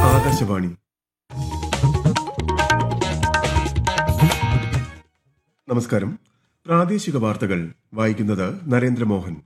ആകാശവാണി നമസ്കാരം പ്രാദേശിക വാർത്തകൾ വായിക്കുന്നത് നരേന്ദ്രമോഹൻ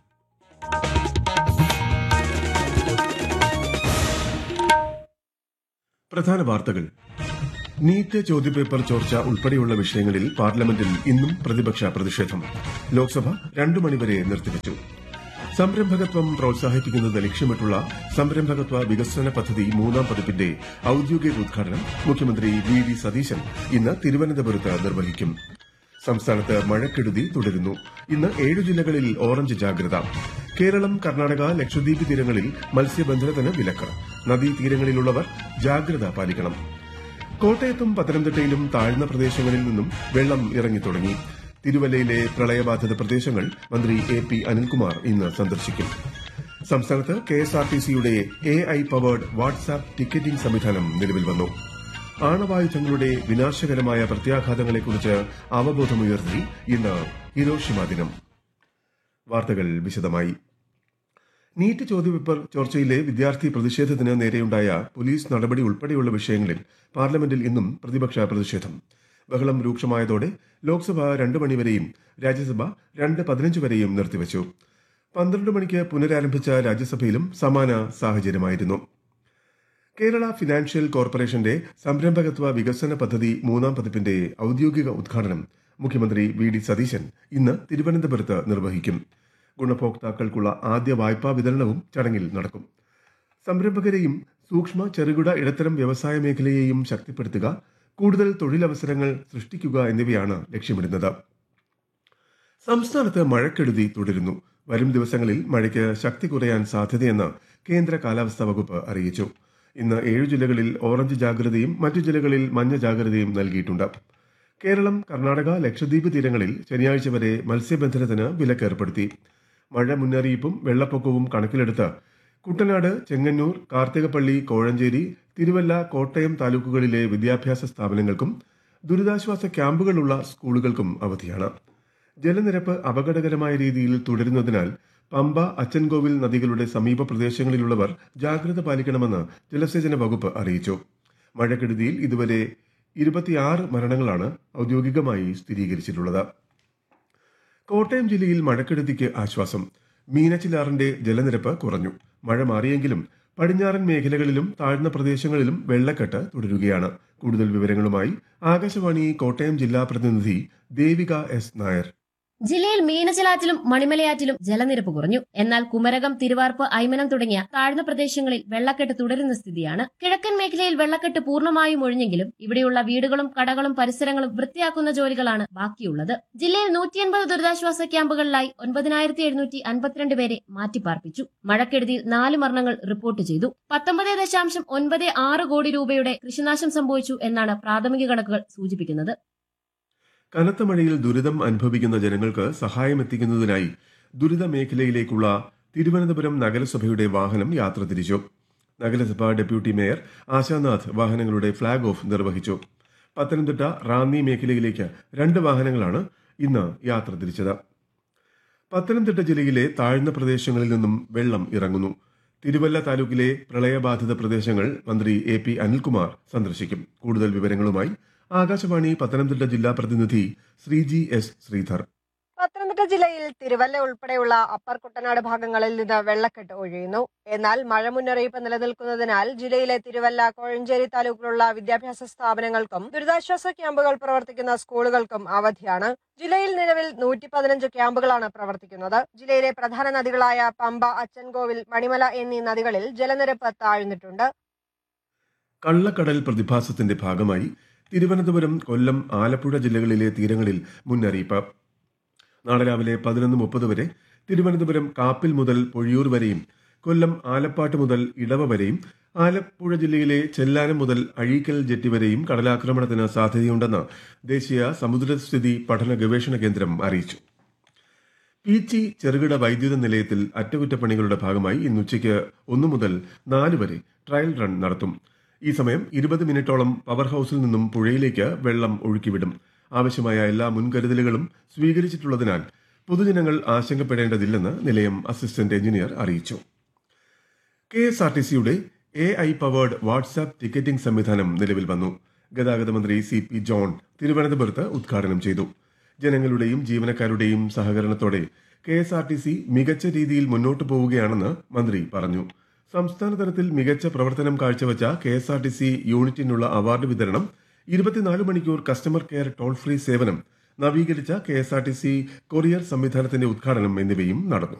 പ്രധാന വാർത്തകൾ നീറ്റ് ചോദ്യപേപ്പർ ചോർച്ച ഉൾപ്പെടെയുള്ള വിഷയങ്ങളിൽ പാർലമെന്റിൽ ഇന്നും പ്രതിപക്ഷ പ്രതിഷേധം ലോക്സഭ രണ്ടു മണിവരെ നിർത്തിവച്ചു സംരംഭകത്വം പ്രോത്സാഹിപ്പിക്കുന്നത് ലക്ഷ്യമിട്ടുള്ള സംരംഭകത്വ വികസന പദ്ധതി മൂന്നാം പതിപ്പിന്റെ ഔദ്യോഗിക ഉദ്ഘാടനം മുഖ്യമന്ത്രി വി ഡി സതീശൻ ഇന്ന് തിരുവനന്തപുരത്ത് നിർവഹിക്കും സംസ്ഥാനത്ത് മഴക്കെടുതി തുടരുന്നു ഇന്ന് ഏഴു ജില്ലകളിൽ ഓറഞ്ച് ജാഗ്രത കേരളം കർണാടക ലക്ഷദ്വീപ് തീരങ്ങളിൽ മത്സ്യബന്ധനത്തിന് വിലക്ക് നദീതീരങ്ങളിലുള്ളവർ ജാഗ്രത പാലിക്കണം കോട്ടയത്തും പത്തനംതിട്ടയിലും താഴ്ന്ന പ്രദേശങ്ങളിൽ നിന്നും വെള്ളം ഇറങ്ങിത്തുടങ്ങി തിരുവല്ലയിലെ പ്രളയബാധിത പ്രദേശങ്ങൾ മന്ത്രി എ പി അനിൽകുമാർ ഇന്ന് സന്ദർശിക്കും സംസ്ഥാനത്ത് കെഎസ്ആർടിസിയുടെ A I powered WhatsApp ticketing സംവിധാനം നിലവിൽ വന്നു ആണവായുധങ്ങളുടെ വിനാശകരമായ പ്രത്യാഘാതങ്ങളെക്കുറിച്ച് അവബോധമുയർത്തി ഇന്ന് ഹിരോഷിമ ദിനം വാർത്തകൾ വിശദമായി നീറ്റ് ചോദ്യപേപ്പർ ചോർച്ചയിലെ വിദ്യാർത്ഥി പ്രതിഷേധത്തിന് നേരെയുണ്ടായ പോലീസ് നടപടി ഉൾപ്പെടെയുള്ള വിഷയങ്ങളിൽ പാർലമെന്റിൽ ഇന്നും പ്രതിപക്ഷ പ്രതിഷേധം ബഹളം രൂക്ഷമായതോടെ ലോക്സഭ രണ്ട് മണിവരെയും രാജ്യസഭ രണ്ട് പതിനഞ്ച് വരെയും നിർത്തിവച്ചു പന്ത്രണ്ട് മണിക്ക് പുനരാരംഭിച്ച രാജ്യസഭയിലും സമാന സാഹചര്യമായിരുന്നു കേരള ഫിനാൻഷ്യൽ കോർപ്പറേഷന്റെ സംരംഭകത്വ വികസന പദ്ധതി മൂന്നാം പതിപ്പിന്റെ ഔദ്യോഗിക ഉദ്ഘാടനം മുഖ്യമന്ത്രി വി ഡി സതീശൻ ഇന്ന് തിരുവനന്തപുരത്ത് നിർവഹിക്കും ഗുണഭോക്താക്കൾക്കുള്ള ആദ്യ വായ്പാ വിതരണവും ചടങ്ങിൽ നടക്കും സംരംഭകരെയും സൂക്ഷ്മ ചെറുകിട ഇടത്തരം വ്യവസായ മേഖലയെയും ശക്തിപ്പെടുത്തുക കൂടുതൽ തൊഴിലവസരങ്ങൾ സൃഷ്ടിക്കുക എന്നിവയാണ് ലക്ഷ്യമിടുന്നത് സംസ്ഥാനത്ത് മഴക്കെടുതി തുടരുന്നു വരും ദിവസങ്ങളിൽ മഴയ്ക്ക് ശക്തി കുറയാൻ സാധ്യതയെന്ന് കേന്ദ്ര കാലാവസ്ഥാ വകുപ്പ് അറിയിച്ചു ഇന്ന് ഏഴു ജില്ലകളിൽ ഓറഞ്ച് ജാഗ്രതയും മറ്റു ജില്ലകളിൽ മഞ്ഞ ജാഗ്രതയും നൽകിയിട്ടുണ്ട് കേരളം കർണാടക ലക്ഷദ്വീപ് തീരങ്ങളിൽ ശനിയാഴ്ച വരെ മത്സ്യബന്ധനത്തിന് വിലക്കേർപ്പെടുത്തി മഴ മുന്നറിയിപ്പും വെള്ളപ്പൊക്കവും കണക്കിലെടുത്ത് കുട്ടനാട് ചെങ്ങന്നൂർ കാർത്തികപ്പള്ളി കോഴഞ്ചേരി തിരുവല്ല കോട്ടയം താലൂക്കുകളിലെ വിദ്യാഭ്യാസ സ്ഥാപനങ്ങൾക്കും ദുരിതാശ്വാസ ക്യാമ്പുകളുള്ള സ്കൂളുകൾക്കും അവധിയാണ് ജലനിരപ്പ് അപകടകരമായ രീതിയിൽ തുടരുന്നതിനാൽ പമ്പ അച്ചൻകോവിൽ നദികളുടെ സമീപ പ്രദേശങ്ങളിലുള്ളവർ ജാഗ്രത പാലിക്കണമെന്ന് ജലസേചന വകുപ്പ് അറിയിച്ചു മഴക്കെടുതിയിൽ ഇതുവരെ ഇരുപത്തിയാറ് മരണങ്ങളാണ് ഔദ്യോഗികമായി സ്ഥിരീകരിച്ചിട്ടുള്ളത് കോട്ടയം ജില്ലയിൽ മഴക്കെടുതിക്ക് ആശ്വാസം മീനച്ചിലാറിന്റെ ജലനിരപ്പ് കുറഞ്ഞു മഴ മാറിയെങ്കിലും പടിഞ്ഞാറൻ മേഖലകളിലും താഴ്ന്ന പ്രദേശങ്ങളിലും വെള്ളക്കെട്ട് തുടരുകയാണ് കൂടുതൽ വിവരങ്ങളുമായി ആകാശവാണി കോട്ടയം ജില്ലാ പ്രതിനിധി ദേവിക എസ് നായർ ജില്ലയിൽ മീനച്ചിലാറ്റിലും മണിമലയാറ്റിലും ജലനിരപ്പ് കുറഞ്ഞു എന്നാൽ കുമരകം തിരുവാർപ്പ് ഐമനം തുടങ്ങിയ താഴ്ന്ന പ്രദേശങ്ങളിൽ വെള്ളക്കെട്ട് തുടരുന്ന സ്ഥിതിയാണ് കിഴക്കൻ മേഖലയിൽ വെള്ളക്കെട്ട് പൂർണ്ണമായും ഒഴിഞ്ഞെങ്കിലും ഇവിടെയുള്ള വീടുകളും കടകളും പരിസരങ്ങളും വൃത്തിയാക്കുന്ന ജോലികളാണ് ബാക്കിയുള്ളത് ജില്ലയിൽ നൂറ്റിയൻപത് ദുരിതാശ്വാസ ക്യാമ്പുകളിലായി ഒൻപതിനായിരത്തി എഴുന്നൂറ്റി അൻപത്തിരണ്ട് പേരെ മാറ്റിപ്പാർപ്പിച്ചു മഴക്കെടുതിയിൽ നാല് മരണങ്ങൾ റിപ്പോർട്ട് ചെയ്തു പത്തൊമ്പത് ദശാംശം ഒൻപത് ആറ് കോടി രൂപയുടെ കൃഷിനാശം സംഭവിച്ചു എന്നാണ് പ്രാഥമിക കണക്കുകൾ സൂചിപ്പിക്കുന്നത് കനത്ത മഴയിൽ ദുരിതം അനുഭവിക്കുന്ന ജനങ്ങൾക്ക് സഹായം എത്തിക്കുന്നതിനായി ദുരിത മേഖലയിലേക്കുള്ള തിരുവനന്തപുരം നഗരസഭയുടെ വാഹനം യാത്ര തിരിച്ചു നഗരസഭ ഡെപ്യൂട്ടി മേയർ ആശാനാഥ് വാഹനങ്ങളുടെ ഫ്ളാഗ് ഓഫ് നിർവഹിച്ചു പത്തനംതിട്ട റാന്നി മേഖലയിലേക്ക് രണ്ട് വാഹനങ്ങളാണ് ഇന്ന് യാത്ര തിരിച്ചത് പത്തനംതിട്ട ജില്ലയിലെ താഴ്ന്ന പ്രദേശങ്ങളിൽ നിന്നും വെള്ളം ഇറങ്ങുന്നു തിരുവല്ല താലൂക്കിലെ പ്രളയബാധിത പ്രദേശങ്ങൾ മന്ത്രി എ പി അനിൽകുമാർ സന്ദർശിക്കും കൂടുതൽ വിവരങ്ങളുമായി ആകാശവാണി പത്തനംതിട്ട ജില്ലാ പ്രതിനിധി ശ്രീജി എസ് ശ്രീധർ പത്തനംതിട്ട ജില്ലയിൽ തിരുവല്ല ഉൾപ്പെടെയുള്ള അപ്പർ കുട്ടനാട് ഭാഗങ്ങളിൽ നിന്ന് വെള്ളക്കെട്ട് ഒഴിയുന്നു എന്നാൽ മഴ മുന്നറിയിപ്പ് നിലനിൽക്കുന്നതിനാൽ ജില്ലയിലെ തിരുവല്ല കോഴഞ്ചേരി താലൂക്കിലുള്ള വിദ്യാഭ്യാസ സ്ഥാപനങ്ങൾക്കും ദുരിതാശ്വാസ ക്യാമ്പുകൾ പ്രവർത്തിക്കുന്ന സ്കൂളുകൾക്കും അവധിയാണ് ജില്ലയിൽ നിലവിൽ നൂറ്റി പതിനഞ്ച് ക്യാമ്പുകളാണ് പ്രവർത്തിക്കുന്നത് ജില്ലയിലെ പ്രധാന നദികളായ പമ്പ അച്ചൻകോവിൽ മണിമല എന്നീ നദികളിൽ ജലനിരപ്പ് താഴ്ന്നിട്ടുണ്ട് കള്ളക്കടൽ പ്രതിഭാസത്തിന്റെ ഭാഗമായി തിരുവനന്തപുരം കൊല്ലം ആലപ്പുഴ ജില്ലകളിലെ തീരങ്ങളിൽ മുന്നറിയിപ്പ് നാളെ രാവിലെ പതിനൊന്ന് മുപ്പത് വരെ തിരുവനന്തപുരം കാപ്പിൽ മുതൽ പൊഴിയൂർ വരെയും കൊല്ലം ആലപ്പാട്ട് മുതൽ ഇടവ വരെയും ആലപ്പുഴ ജില്ലയിലെ ചെല്ലാനം മുതൽ അഴീക്കൽ ജെട്ടി വരെയും കടലാക്രമണത്തിന് സാധ്യതയുണ്ടെന്ന് ദേശീയ സമുദ്രസ്ഥിതി പഠന ഗവേഷണ കേന്ദ്രം അറിയിച്ചു പീച്ചി ചെറുകിട വൈദ്യുത നിലയത്തിൽ അറ്റകുറ്റപ്പണികളുടെ ഭാഗമായി ഇന്ന് ഉച്ചയ്ക്ക് ഒന്നു മുതൽ നാല് വരെ ട്രയൽ റൺ നടത്തും ഈ സമയം ഇരുപത് മിനിറ്റോളം പവർ ഹൌസിൽ നിന്നും പുഴയിലേക്ക് വെള്ളം ഒഴുക്കിവിടും ആവശ്യമായ എല്ലാ മുൻകരുതലുകളും സ്വീകരിച്ചിട്ടുള്ളതിനാൽ പൊതുജനങ്ങൾ ആശങ്കപ്പെടേണ്ടതില്ലെന്ന് നിലയം അസിസ്റ്റന്റ് എഞ്ചിനീയർ അറിയിച്ചു കെ എസ് ആർ ടി സിയുടെ A I powered WhatsApp ticketing സംവിധാനം നിലവിൽ വന്നു ഗതാഗത മന്ത്രി സി പി ജോൺ തിരുവനന്തപുരത്ത് ഉദ്ഘാടനം ചെയ്തു ജനങ്ങളുടെയും ജീവനക്കാരുടെയും സഹകരണത്തോടെ K S R T C മികച്ച രീതിയിൽ മുന്നോട്ട് പോവുകയാണെന്ന് മന്ത്രി പറഞ്ഞു സംസ്ഥാന തലത്തിൽ മികച്ച പ്രവർത്തനം കാഴ്ചവച്ച K S R T C യൂണിറ്റിനുള്ള അവാർഡ് വിതരണം ഇരുപത്തിനാല് മണിക്കൂർ കസ്റ്റമർ കെയർ ടോൾ ഫ്രീ സേവനം നവീകരിച്ച K S R T C courier സംവിധാനത്തിന്റെ ഉദ്ഘാടനം എന്നിവയും നടന്നു